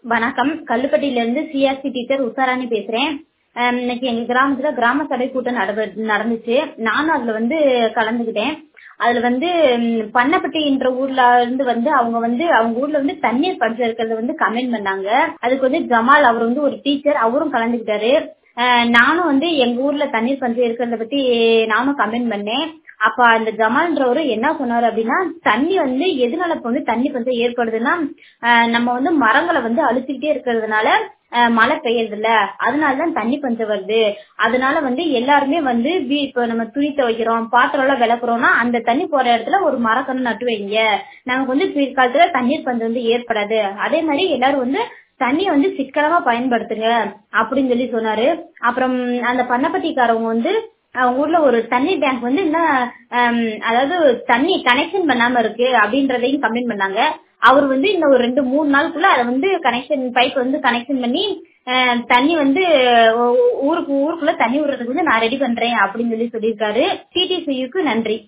வணக்கம் கல்லுப்பட்டியில இருந்து CRC teacher Usharani பேசுறேன் ஆஹ் இன்னைக்கு எங்க கிராமத்துல கிராம சபை கூட்டம் நடவ- நடந்துச்சு நானும் அதுல வந்து கலந்துக்கிட்டேன் அதுல வந்து ம், பண்ணப்பட்டின்ற ஊர்ல இருந்து வந்து அவங்க வந்து அவங்க ஊர்ல வந்து தண்ணீர் பஞ்சம் இருக்கிறத வந்து கமெண்ட் பண்ணாங்க அதுக்கு வந்து ஜமால் அவர் வந்து ஒரு டீச்சர் அவரும் கலந்துக்கிட்டாரு ஆஹ் நானும் வந்து எங்க ஊர்ல தண்ணீர் பஞ்சம் இருக்கிறத பத்தி நானும் கமெண்ட் பண்ணேன் அப்ப அந்த ஜமால்ன்றவரு என்ன சொன்னாரு அப்படின்னா தண்ணி வந்து எதனால இப்ப வந்து தண்ணி பஞ்சம் ஏற்படுதுன்னா ஆஹ் நம்ம வந்து மரங்களை வந்து அழிச்சுக்கிட்டே இருக்கிறதுனால ஆஹ் மழை பெய்யறது இல்ல அதனாலதான் தண்ணி பஞ்சம் வருது அதனால வந்து எல்லாருமே வந்து வீ- இப்ப நம்ம துணி துவைக்கிறோம் பாத்திரம் எல்லாம் விளக்குறோம்னா அந்த தண்ணி போற இடத்துல ஒரு மரக்கன்று நட்டு வைங்க நமக்கு வந்து பிற்காலத்துல தண்ணீர் பஞ்சம் வந்து ஏற்படாது அதே மாதிரி எல்லாரும் வந்து தண்ணியை வந்து சிக்கனமா பயன்படுத்துங்க அப்படின்னு சொல்லி சொன்னாரு அப்புறம் அந்த பண்ணப்பட்டிக்காரவங்க வந்து அவங்க ஊர்ல ஒரு தண்ணி டேங்க் வந்து இன்னும் ஆம், அதாவது தண்ணி கனெக்ஷன் பண்ணாம இருக்கு அப்படின்றதையும் கம்ப்ளைண்ட் பண்ணாங்க அவர் வந்து இன்னும் ஒரு ரெண்டு மூணு நாளுக்குள்ள அதை வந்து கனெக்ஷன் பைப் வந்து கனெக்ஷன் பண்ணி அஹ், தண்ணி வந்து ஊ- ஊருக்கு ஊருக்குள்ள தண்ணி விடுறதுக்கு வந்து நான் ரெடி பண்றேன் அப்படின்னு சொல்லி சொல்லியிருக்காரு டிடிசியுக்கு நன்றி